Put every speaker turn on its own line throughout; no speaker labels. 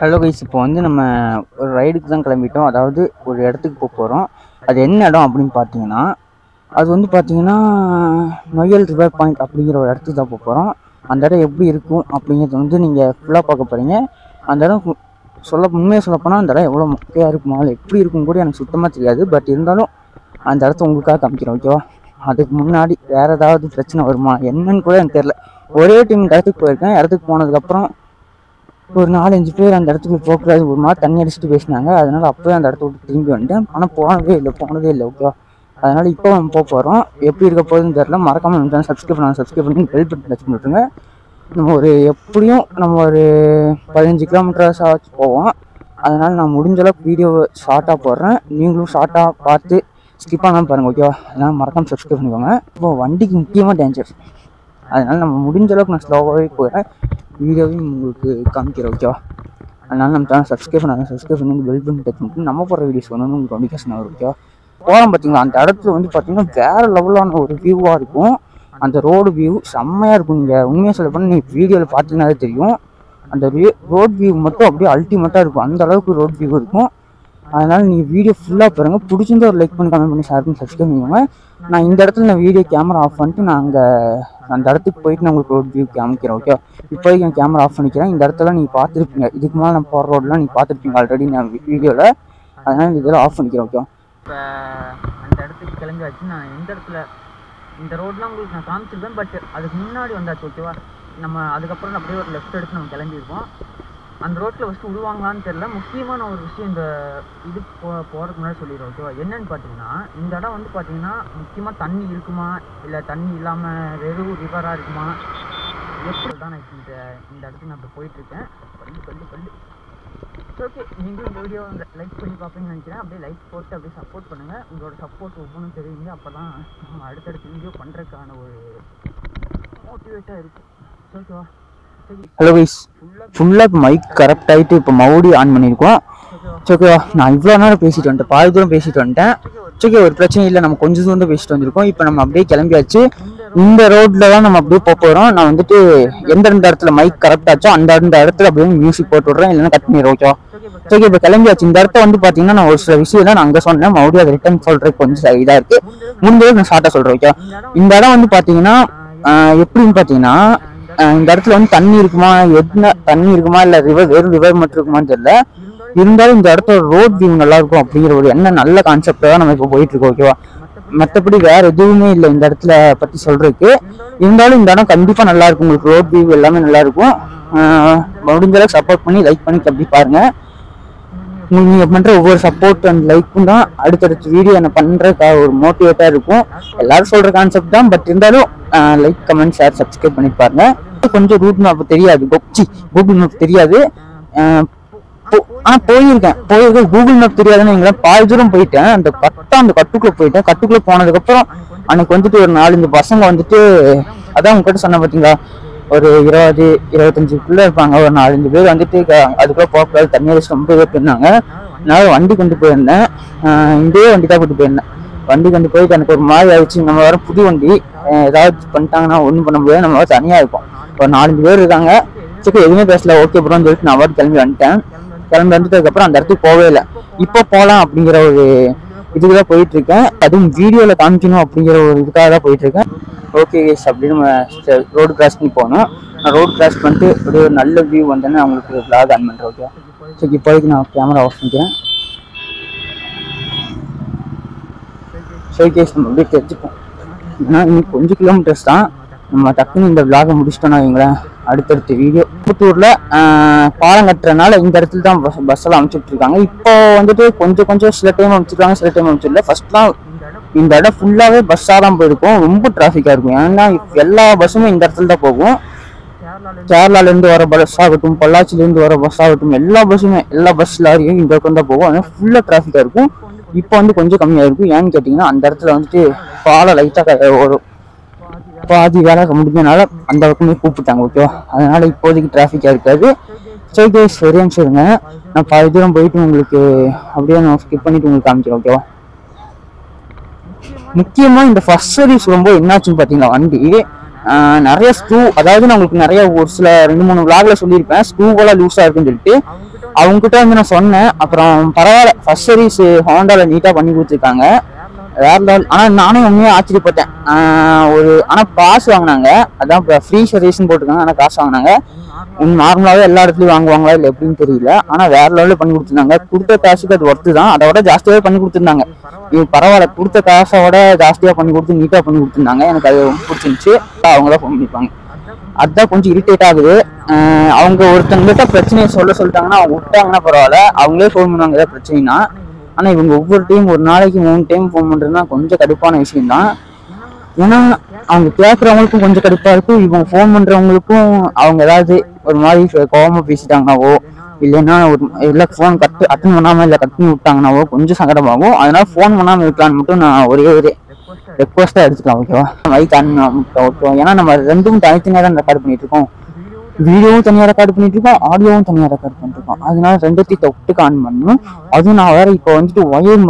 Hello guys இப்போ வந்து நம்ம ஒரு ரைடுக்கு தான் கிளம்பிட்டோம் அதாவது ஒரு இடத்துக்கு போக போகிறோம் அது என்ன இடம் அப்படின்னு பார்த்தீங்கன்னா அது வந்து பார்த்தீங்கன்னா நொயல் ரிவர் பாயிண்ட் அப்படிங்கிற ஒரு இடத்துக்கு தான் போக போகிறோம் அந்த இடம் எப்படி இருக்கும் அப்படிங்கிறது வந்து நீங்கள் ஃபுல்லாக பார்க்க போகிறீங்க அந்த இடம் கு- சொல்ல உண்மையாக சொல்லப்போனால் அந்த இடம் எவ்வளோ மொக்கையாக இருக்குமா இல்லை எப்படி இருக்கும் கூட எனக்கு சுத்தமாக தெரியாது பட் இருந்தாலும் அந்த இடத்த உங்களுக்காக காமிக்கிறேன் ஓகேவா அதுக்கு முன்னாடி வேறு ஏதாவது பிரச்சனை வருமா என்னன்னு கூட எனக்கு தெரில ஒரே டைம் இடத்துக்கு போயிருக்கேன் இடத்துக்கு போனதுக்கப்புறம் ஒரு நாலஞ்சு பேர் அந்த இடத்துக்கு போகக்கூடாது ஒரு மாதிரி தண்ணி அடிச்சுட்டு பேசினாங்க அதனால அப்போயே அந்த இடத்த விட்டு திரும்பி வந்துட்டேன் ஆனால் போனதே இல்லை போனதே இல்லை ஓகேவா அதனால இப்போ நம்ம போக போகிறோம் எப்படி இருக்க போகுதுன்னு தெரியல மறக்காம நம்ம சப்ஸ்கிரைப் பண்ணலாம் சப்ஸ்கிரைப் பண்ணி பெல் பட்டன் டச் பண்ணிட்டுருங்க நம்ம ஒரு எப்படியும் நம்ம ஒரு பதினஞ்சு கிலோமீட்டர்ஸ் ஆச்சு போவோம் அதனால நான் முடிஞ்ச அளவுக்கு வீடியோவை ஷார்ட்டாக போடுறேன் நீங்களும் ஷார்ட்டாக பார்த்து ஸ்கிப் பண்ணாமல் பாருங்கள் ஓகேவா அதனால் மறக்காம சப்ஸ்கிரைப் பண்ணிக்கோங்க இப்போ வண்டிக்கு முக்கியமாக டேஞ்சர் அதனால நம்ம முடிஞ்ச அளவுக்கு நான் ஸ்லோவாகவே போயிடுறேன் வீடியோவையும் உங்களுக்கு காமிக்கிறேன் ஓகேவா அதனால நம்ம சேனல் சப்ஸ்கிரைப் பண்ணாங்க சப்ஸ்கிரைப் பண்ணி பெல் பண்ணி டச் பண்ணிட்டு நம்ம போடுற வீடியோஸ் வந்து உங்களுக்கு நோட்டிஃபிகேஷன் வரும் ஓகேவா போகிறோம் பார்த்தீங்களா அந்த இடத்துல வந்து பார்த்தீங்கன்னா வேறு லெவலான ஒரு வியூவாக இருக்கும் அந்த ரோடு வியூ செம்மையாக இருக்கும் நீங்கள் உண்மையாக சொல்ல போனால் நீங்கள் வீடியோவில் பார்த்தீங்கன்னாலே தெரியும் அந்த ரோட் வியூ மட்டும் அப்படியே அல்டிமேட்டாக இருக்கும் அந்த அளவுக்கு ரோட் வியூ இருக்கும் அதனால் நீங்கள் வீடியோ ஃபுல்லாக பாருங்க பிடிச்சிருந்தா ஒரு லைக் பண்ணி கமெண்ட் பண்ணி ஷேர் பண்ணி சப்ஸ்கிரைப் பண்ணிக்கோங்க நான் இந்த இடத்துல நான் வீடியோ கேமரா ஆஃப் பண்ணிட்டு நான் அங்கே அந்த இடத்துக்கு போயிட்டு நான் உங்களுக்கு ரோட் வியூ காமிக்கிறேன் ஓகே இப்போதைக்கு நான் கேமரா ஆஃப் பண்ணிக்கிறேன் இந்த இடத்துல நீங்கள் பார்த்துருப்பீங்க இதுக்கு மேலே நான் போகிற ரோடெலாம் நீங்கள் பார்த்துருப்பீங்க ஆல்ரெடி நான் வீடியோவில் அதனால் இந்த இதெல்லாம் ஆஃப் பண்ணிக்கிறேன் ஓகே
இப்போ அந்த இடத்துக்கு கிளம்பியாச்சு நான் எந்த இடத்துல இந்த ரோட்லாம் உங்களுக்கு நான் காமிச்சிருப்பேன் பட் அதுக்கு முன்னாடி வந்தாச்சு ஓகேவா நம்ம அதுக்கப்புறம் அப்படியே ஒரு லெஃப்ட் எடுத்து நம்ம கிளம்பியிருப்போம் அந்த ரோட்டில் ஃபஸ்ட்டு விடுவாங்களான்னு தெரியல முக்கியமான ஒரு விஷயம் இந்த இது போ போகிறதுக்கு முன்னாடி சொல்லிடுறோம் ஓகேவா என்னன்னு பார்த்தீங்கன்னா இந்த இடம் வந்து பார்த்தீங்கன்னா முக்கியமாக தண்ணி இருக்குமா இல்லை தண்ணி இல்லாமல் வெறும் ரிவராக இருக்குமா எப்படி தான் நான் இந்த இந்த இடத்துக்கு நான் இப்போ போயிட்டுருக்கேன் பல்லு பல்லு பல்லு ஓகே நீங்களும் இந்த வீடியோ லைக் பண்ணி பார்ப்பீங்கன்னு நினைக்கிறேன் அப்படியே லைக் போட்டு அப்படியே சப்போர்ட் பண்ணுங்கள் உங்களோட சப்போர்ட் ஒவ்வொன்றும் தெரியுங்க அப்போ தான் நம்ம அடுத்தடுத்த வீடியோ பண்ணுறதுக்கான ஒரு மோட்டிவேட்டாக இருக்கும் ஓகேவா சரி
ஹலோ கைஸ் ஃபுல்லாக இப்போ மைக் கரெக்ட் ஆகிட்டு இப்போ மறுபடியும் ஆன் பண்ணியிருக்கோம் ஓகேவா நான் இவ்வளோ நேரம் பேசிட்டு வந்துட்டேன் பாதி தூரம் பேசிட்டு வந்துட்டேன் ஓகே ஒரு பிரச்சனை இல்லை நம்ம கொஞ்சம் தூரம் தான் பேசிட்டு வந்திருக்கோம் இப்போ நம்ம அப்படியே கிளம்பியாச்சு இந்த ரோட்ல தான் நம்ம அப்படியே போக போகிறோம் நான் வந்துட்டு எந்தெந்த இடத்துல மைக் கரெக்ட் ஆச்சோ அந்த அந்த இடத்துல அப்படியே மியூசிக் போட்டு விட்றேன் இல்லைன்னா கட் பண்ணிடுறோம் ஓகேவா ஓகே இப்போ கிளம்பியாச்சு இந்த இடத்த வந்து பார்த்தீங்கன்னா நான் ஒரு சில விஷயம் நான் அங்கே சொன்னேன் மறுபடியும் அதை ரிட்டர்ன் சொல்கிறதுக்கு கொஞ்சம் இதாக இருக்கு முடிஞ்சளவுக்கு நான் ஷார்ட்டாக சொல்கிறேன் ஓகே இந்த இடம் வந்து பார்த்தீங்கன்னா ஆஹ் எப்படின்னு பார்த்தீங்கன்னா ஆஹ் இந்த இடத்துல வந்து தண்ணி இருக்குமா என்ன தண்ணி இருக்குமா இல்லை ரிவர் வெறும் ரிவர் மட்டும் இருக்குமான்னு தெரியல இருந்தாலும் இந்த இடத்தோட ரோட் வியூ நல்லா இருக்கும் அப்படிங்கிற ஒரு என்ன நல்ல கான்செப்ட் தான் நம்ம இப்போ போயிட்டு இருக்கோம் ஓகேவா மற்றபடி வேற எதுவுமே இல்லை இந்த இடத்துல பத்தி சொல்றதுக்கு இருந்தாலும் இந்த இடம் கண்டிப்பா நல்லா இருக்கும் உங்களுக்கு ரோட் வியூ எல்லாமே நல்லா இருக்கும் ஆஹ் முடிஞ்ச அளவுக்கு சப்போர்ட் பண்ணி லைக் பண்ணி அப்படி பாருங்க உங்களுக்கு நீங்க பண்ற ஒவ்வொரு சப்போர்ட் அண்ட் லைக்கும் தான் அடுத்தடுத்த வீடியோ என்ன பண்றதுக்காக ஒரு மோட்டிவேட்டா இருக்கும் எல்லாரும் சொல்ற கான்செப்ட் தான் பட் இருந்தாலும் லைக் கமெண்ட் ஷேர் சப்ஸ்கிரைப் பண்ணி பாருங்க கொஞ்சம் ரூட் மேப் தெரியாது கொச்சி கூகுள் மேப் தெரியாது ஆஹ் போ- ஆனா போயிருக்கேன் போயிருக்கேன் கூகுள் மேப் தெரியாதுன்னு எங்களை பாதி தூரம் போயிட்டேன் அந்த கரெக்டா அந்த கட்டுக்குள்ள போயிட்டேன் கட்டுக்குள்ள போனதுக்கு அப்புறம் அன்னைக்கு வந்துட்டு ஒரு நாலஞ்சு பசங்க வந்துட்டு அதான் உங்ககிட்ட சொன்ன பாத்தீங்களா ஒரு இருபது இருபத்தஞ்சுக்குள்ள இருப்பாங்க ஒரு நாலஞ்சு பேர் வந்துட்டு க- அதுக்குள்ள போகக்கூடாது தண்ணி அடிச்சு ரொம்ப பேர் போயிருந்தாங்க நான் வண்டி கொண்டு போயிருந்தேன் ஆஹ் இதே வண்டி தான் கொண்டு போயிருந்தேன் வண்டி கொண்டு போயிட்டு எனக்கு ஒரு மாதிரி ஆயிடுச்சு நம்ம வர புது வண்டி ஆஹ் ஏதாவது பண்ணிட்டாங்கன்னா ஒன்றும் பண்ண முடியாது நம்ம தனியா இருக்கும் ஒரு நாலஞ்சு பேர் இருக்காங்க சரி எதுவுமே பேசல ஓகே ப்ரோன்னு சொல்லிட்டு நான் வாட்டு கிளம்பி வந்துட்டேன் கிளம்பி வந்துட்டதுக்கு அப்புறம் அந்த இடத்துக்கு போகவே இல்லை இப்போ போகலாம் அப்படிங்கிற ஒரு இதுக்கு தான் போயிட்டு இருக்கேன் அதுவும் வீடியோவில் காமிக்கணும் அப்படிங்கிற ஒரு இதுக்காக தான் போயிட்டு இருக்கேன் ஓகே கேஸ் அப்படி நம்ம ரோடு கிராஸ் பண்ணி போகணும் நான் ரோடு கிராஸ் பண்ணிட்டு அப்படியே ஒரு நல்ல வியூ வந்தேன்னா அவங்களுக்கு vlog ஆன் பண்ணுறேன் ஓகே சரி இப்போதைக்கு நான் கேமரா ஆஃப் பண்ணிக்கிறேன் சரி கேஸ் நம்ம அப்படியே தெரிஞ்சுப்போம் ஏன்னா இன்னும் கொஞ்சம் கிலோமீட்டர்ஸ் தான் நம்ம டக்குன்னு இந்த விலாகை முடிச்சிட்டோம்னா வைங்களேன் அடுத்தடுத்த வீடியோ புத்தூரில் பாலம் கட்டுறதுனால இந்த இடத்துல தான் பஸ் பஸ் எல்லாம் அமைச்சிட்டு இருக்காங்க இப்போ வந்துட்டு கொஞ்சம் கொஞ்சம் சில டைம் அமைச்சிருக்காங்க சில டைம் அமைச்சிடல ஃபர்ஸ்ட்லாம் இந்த இடம் ஃபுல்லாகவே பஸ்ஸாக தான் போயிருக்கும் ரொம்ப டிராஃபிக்காக இருக்கும் ஏன்னா இப்ப எல்லா பஸ்ஸுமே இந்த இடத்துல தான் போகும் கேரளால இருந்து வர பஸ் ஆகட்டும் பொள்ளாச்சில இருந்து வர பஸ் ஆகட்டும் எல்லா பஸ்ஸுமே எல்லா பஸ் லாரியும் இந்த பக்கம் தான் போகும் அதனால ஃபுல்லா டிராஃபிக்கா இருக்கும் இப்போ வந்து கொஞ்சம் கம்மியா இருக்கும் ஏன்னு கேட்டீங்கன்னா அந்த இடத்துல வந்துட்டு பாலம் லைட்டா ஒரு பாதி வேலை முடிஞ்சனால அந்த பக்கமே கூப்பிட்டாங்க ஓகேவா அதனால இப்போதைக்கு டிராஃபிக்கா இருக்காது சரி கேஸ் ஒரே நிமிஷம் இருங்க நான் பாதி தூரம் போயிட்டு உங்களுக்கு அப்படியே நான் ஸ்கிப் பண்ணிட்டு உங்களுக்கு காமிக்கிறேன் ஓகேவா முக்கியமா இந்த ஃபர்ஸ்ட் சர்வீஸ் ரொம்ப என்னாச்சுன்னு பாத்தீங்களா வண்டி ஆஹ் நிறைய ஸ்க்ரூ அதாவது நான் உங்களுக்கு நிறைய ஒரு சில ரெண்டு மூணு விளாக்ல சொல்லியிருப்பேன் ஸ்க்ரூவெல்லாம் லூஸா இருக்குன்னு சொல்லிட்டு அவங்ககிட்ட வந்து நான் சொன்னேன் அப்புறம் பரவாயில்ல ஃபர்ஸ்ட் சர்வீஸ் ஹோண்டால நீட்டாக பண்ணி கொடுத்துருக்காங்க வேற லெவல் ஆனால் நானும் உண்மையாக ஆச்சரியப்பட்டேன் ஆஹ் ஒரு ஆனால் காசு வாங்கினாங்க அதான் இப்போ ஃப்ரீ சர்வீஸ்னு போட்டிருக்காங்க ஆனால் காசு வாங்கினாங்க நார்மலாகவே எல்லா இடத்துலையும் வாங்குவாங்களா இல்லை எப்படின்னு தெரியல ஆனால் வேற லெவலில் பண்ணி கொடுத்துருந்தாங்க கொடுத்த காசுக்கு அது ஒர்த்து தான் அதை விட ஜாஸ்தியாகவே பண்ணி கொடுத்துருந்தாங்க இது பரவாயில்ல கொடுத்த காசோட ஜாஸ்தியாக பண்ணி கொடுத்து நீட்டாக பண்ணி கொடுத்துருந்தாங்க எனக்கு அது ரொம்ப பிடிச்சிருந்துச்சு அவங்க தான் ஃபோன் பண்ணிப்பாங்க அதான் கொஞ்சம் இரிட்டேட் ஆகுது அஹ் அவங்க ஒருத்தவங்ககிட்ட பிரச்சனையை சொல்ல சொல்லிட்டாங்கன்னா அவங்க விட்டாங்கன்னா பரவாயில்ல அவங்களே ஃபோன் பண்ணுவாங்க ஏதாவது பிரச்சனைனா ஆனா இவங்க ஒவ்வொரு டைம் ஒரு நாளைக்கு மூணு டைம் ஃபோன் பண்றதுனா கொஞ்சம் கடுப்பான விஷயம் தான் ஏன்னா அவங்க கேட்கறவங்களுக்கும் கொஞ்சம் கடுப்பா இருக்கும் இவங்க ஃபோன் பண்றவங்களுக்கும் அவங்க ஏதாவது ஒரு மாதிரி கோவமா பேசிட்டாங்கனாவோ இல்லைன்னா ஒரு இல்லை ஃபோன் கட்டு அட்டன் பண்ணாம இல்லை கட் பண்ணி விட்டாங்கனாவோ கொஞ்சம் சங்கடமாகும் அதனால ஃபோன் பண்ணாம இருக்கலாம்னு மட்டும் நான் ஒரே ஒரு ரெக்வஸ்ட்டாக எடுத்துக்கலாம் ஓகேவா மைக் ஆன் ஓகேவா ஏன்னா நம்ம ரெண்டும் தனித்தனியாக தான் ரெக்கார்ட் பண்ணிட்டு இருக்கோம் வீடியோவும் தனியாக ரெக்கார்ட் பண்ணிட்டு இருக்கோம் ஆடியோவும் தனியாக ரெக்கார்ட் பண்ணிட்டு இருக்கோம் அதனால ரெண்டுத்தையும் தொட்டுக்கு ஆன் பண்ணணும் அதுவும் நான் வேற இப்போ வந்துட்டு ஒயர்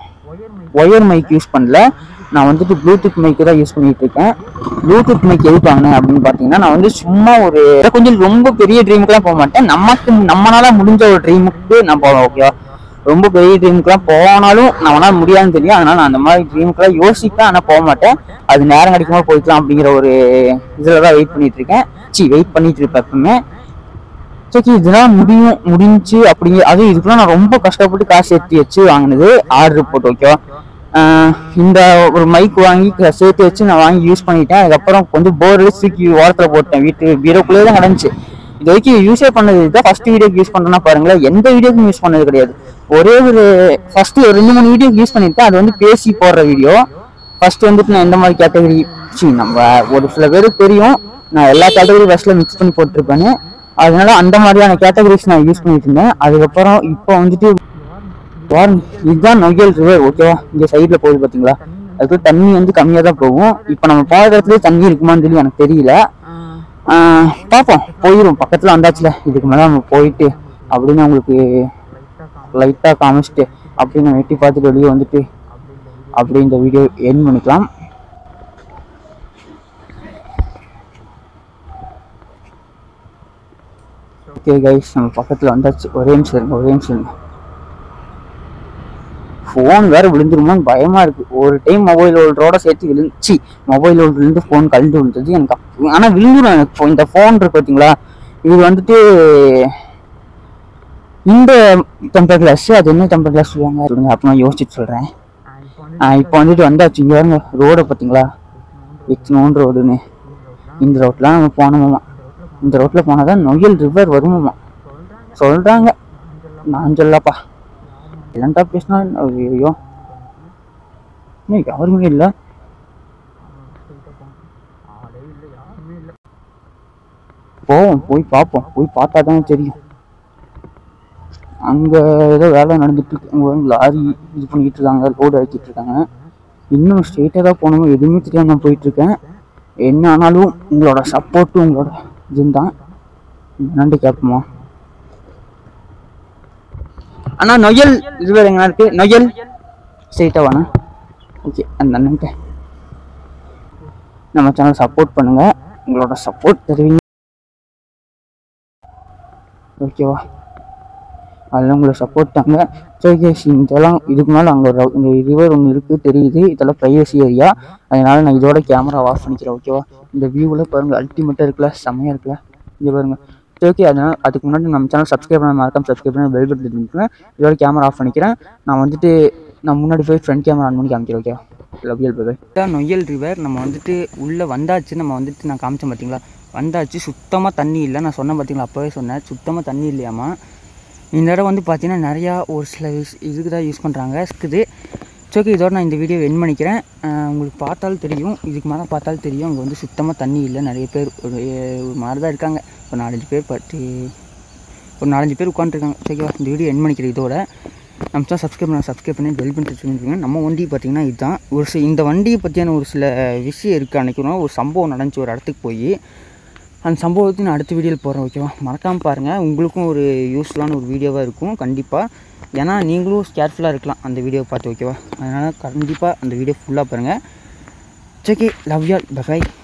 ஒயர் மைக் யூஸ் பண்ணல நான் வந்துட்டு ப்ளூடூத் மைக்கு தான் யூஸ் பண்ணிட்டு இருக்கேன் ப்ளூடூத் மைக் எதுக்கு வாங்கினேன் அப்படின்னு பார்த்தீங்கன்னா நான் வந்து சும்மா ஒரு கொஞ்சம் ரொம்ப பெரிய ட்ரீமுக்குலாம் போக மாட்டேன் நமக்கு நம்மளால முடிஞ்ச ஒரு ட்ரீமுக்கு நான் போவேன் ஓகேவா ரொம்ப பெரிய ட்ரீமுக்குலாம் போனாலும் நம்மளால முடியாதுன்னு தெரியும் அதனால நான் அந்த மாதிரி ட்ரீமுக்குலாம் யோசிப்பேன் ஆனால் போக மாட்டேன் அது நேரம் கிடைக்கும்போது போய்க்கலாம் அப்படிங்கிற ஒரு இதில் தான் வெயிட் பண்ணிட்டு இருக்கேன் சி வெயிட் பண்ணிட்டு இருப்பேன் எப்பவுமே சரி இதெல்லாம் முடியும் முடிஞ்சு அப்படிங்க அதுவும் இதுக்கெல்லாம் நான் ரொம்ப கஷ்டப்பட்டு காசு சேர்த்து வச்சு வாங்கினது ஆர்டர் போட்டு ஓகேவா ஆஹ் இந்த ஒரு மைக் வாங்கி க- சேர்த்து வச்சு நான் வாங்கி யூஸ் பண்ணிட்டேன் அதுக்கப்புறம் கொஞ்சம் போர் தூக்கி ஓரத்தில் போட்டேன் வீட்டு பீரோக்குள்ளே தான் கிடந்துச்சு இது வரைக்கும் யூஸே பண்ணது இதுதான் ஃபர்ஸ்ட் வீடியோக்கு யூஸ் பண்ணுறேன்னா பாருங்களேன் எந்த வீடியோக்கும் யூஸ் பண்ணது கிடையாது ஒரே ஒரு ஃபர்ஸ்ட் ஒரு ரெண்டு மூணு வீடியோக்கு யூஸ் பண்ணியிருக்கேன் அது வந்து பேசி போடுற வீடியோ ஃபர்ஸ்ட் வந்துட்டு நான் எந்த மாதிரி கேட்டகரி சி நம்ம ஒரு சில பேருக்கு தெரியும் நான் எல்லா கேட்டகரி ஃபர்ஸ்ட்ல மிக்ஸ் பண்ணி போட்டிருப்பேன்னு அதனால அந்த மாதிரியான கேட்டகரிஸ் நான் யூஸ் பண்ணிட்டு இருந்தேன் அதுக்கப்புறம் இப்போ வந்துட்டு வாரன் இதுதான் நொய்யல் ரிவர் ஓகேவா இங்க சைடுல போகுது பாத்தீங்களா அதுக்கு தண்ணி வந்து கம்மியா தான் போகும் இப்போ நம்ம போகிற இடத்துல தண்ணி இருக்குமான்னு சொல்லி எனக்கு தெரியல ஆஹ் பார்ப்போம் போயிடும் பக்கத்துல வந்தாச்சுல இதுக்கு மேல நம்ம போயிட்டு அப்படின்னு உங்களுக்கு லைட்டா காமிச்சிட்டு அப்படின்னு வெட்டி பார்த்துட்டு வெளியே வந்துட்டு அப்படி இந்த வீடியோ என் பண்ணிக்கலாம் ஓகே கைஸ் நம்ம பக்கத்தில் வந்தாச்சு ஒரே நிமிஷம் இருங்க ஒரே நிமிஷம் இருங்க ஃபோன் வேற விழுந்துருமோன்னு பயமா இருக்கு ஒரு டைம் மொபைல் ஹோல்டரோட சேர்த்து விழுந்துச்சு மொபைல் ஹோல்டர்லேருந்து ஃபோன் கழண்டு விழுந்தது எனக்கு அப்ப- ஆனா விழுந்துடும் எனக்கு phone. இந்த ஃபோன் இருக்கு பார்த்தீங்களா இது வந்துட்டு இந்த டெம்பர் கிளாஸ் அது என்ன டெம்பர் கிளாஸ் சொல்லுவாங்க சொல்லுங்க அப்புறமா யோசிச்சுட்டு சொல்றேன் இப்போ வந்துட்டு வந்தாச்சு இங்க பாருங்க ரோடை பார்த்தீங்களா எக்ஸ்னோன் ரோடுன்னு இந்த ரோட்லாம் நம்ம போனோமாமா இந்த ரோட்ல போனாதான் நொயல் ரிவர் வருமாமா சொல்றாங்க நான் சொல்லப்பா இல்லைன்டா பேசினா ஐயோ இன்னும் யாருமே இல்லை போவோம் போய் பார்ப்போம் போய் பார்த்தா தானே தெரியும் அங்கே ஏதோ வேலை நடந்துட்டு இருக்கு அங்கே வந்து லாரி இது பண்ணிக்கிட்டு இருக்காங்க லோடு இறக்கிட்டு இருக்காங்க இன்னும் ஸ்ட்ரெயிட்டாக தான் போகணுமோ எதுவுமே தெரியாம நான் போயிட்டு இருக்கேன் என்ன ஆனாலும் உங்களோட சப்போர்ட்டு உங்களோட இதுதான் என்னண்டு கேட்போமா அண்ணா நொயல் இது எங்க இருக்கு நொயல் ஸ்ட்ரெயிட்டாக வாண்ணா ஓகே அந்த அண்ணன்ட்ட நம்ம சேனல் சப்போர்ட் பண்ணுங்க உங்களோட சப்போர்ட் தருவீங்க ஓகேவா அதெல்லாம் உங்களை சப்போர்ட் தாங்க சரி கேஸ் இதெல்லாம் இதுக்கு மேலே அங்கே ஒரு இந்த ரிவர் ஒன்று இருக்குது தெரியுது இதெல்லாம் ப்ரைவசி ஏரியா அதனால நான் இதோட கேமரா ஆஃப் பண்ணிக்கிறேன் ஓகேவா இந்த வியூவில் பாருங்க அல்டிமேட்டாக இருக்குல்ல செம்மையாக இருக்குல்ல இங்கே பாருங்க சரி ஓகே அதனால் அதுக்கு முன்னாடி நம்ம சேனல் சப்ஸ்கிரைப் பண்ண மறக்காம சப்ஸ்கிரைப் பண்ணி பெல் பட்டன் பண்ணிக்கிறேன் இதோட கேமரா ஆஃப் பண்ணிக்கிறேன் நான் வந்துட்டு நான் முன்னாடி போய் ஃப்ரண்ட் கேமரா ஆன் பண்ணி காமிக்கிறேன் ஓகேவா லவ்யல் பை இதான் நொய்யல் ரிவர் நம்ம வந்துட்டு உள்ளே வந்தாச்சு நம்ம வந்துட்டு நான் காமிச்சேன் பார்த்தீங்களா வந்தாச்சு சுத்தமாக தண்ணி இல்லை நான் சொன்னேன் பார்த்தீங்களா அப்போவே சொன்னேன் சுத்தமாக தண்ணி இல்லையாமா இந்த இடம் வந்து பார்த்தீங்கன்னா நிறையா ஒரு சில விஷ் இதுக்கு தான் யூஸ் பண்ணுறாங்க இருக்குது ஓகே இதோட நான் இந்த வீடியோ என் பண்ணிக்கிறேன் அஹ் உங்களுக்கு பார்த்தாலும் தெரியும் இதுக்கு மேலே பார்த்தாலும் தெரியும் அங்கே வந்து சுத்தமாக தண்ணி இல்லை நிறைய பேர் ஒரு ஒரு மாதிரி தான் இருக்காங்க ஒரு நாலஞ்சு பேர் பட்டு ஒரு நாலஞ்சு பேர் உட்காந்துருக்காங்க ஓகேவா இந்த வீடியோ என் பண்ணிக்கிறேன் இதோட நம்ம தான் சப்ஸ்கிரைப் பண்ண சப்ஸ்கிரைப் பண்ணி பெல் பண்ணி வச்சுருக்கீங்க நம்ம வண்டி பார்த்தீங்கன்னா இதுதான் ஒரு சில இந்த வண்டியை பற்றியான ஒரு சில விஷயம் இருக்குது அன்றைக்கி ஒரு நாள் ஒரு சம்பவம் நடந்துச்சு ஒரு இடத்துக்கு போய் அந்த சம்பவத்தை நான் அடுத்த வீடியோவில் போடுறேன் ஓகேவா மறக்காமல் பாருங்கள் உங்களுக்கும் ஒரு யூஸ்ஃபுல்லான ஒரு வீடியோவாக இருக்கும் கண்டிப்பாக ஏன்னா நீங்களும் கேர்ஃபுல்லாக இருக்கலாம் அந்த வீடியோவை பார்த்து ஓகேவா அதனால் கண்டிப்பாக அந்த வீடியோ ஃபுல்லாக பாருங்கள் ஓகே லவ் யால் பகாய்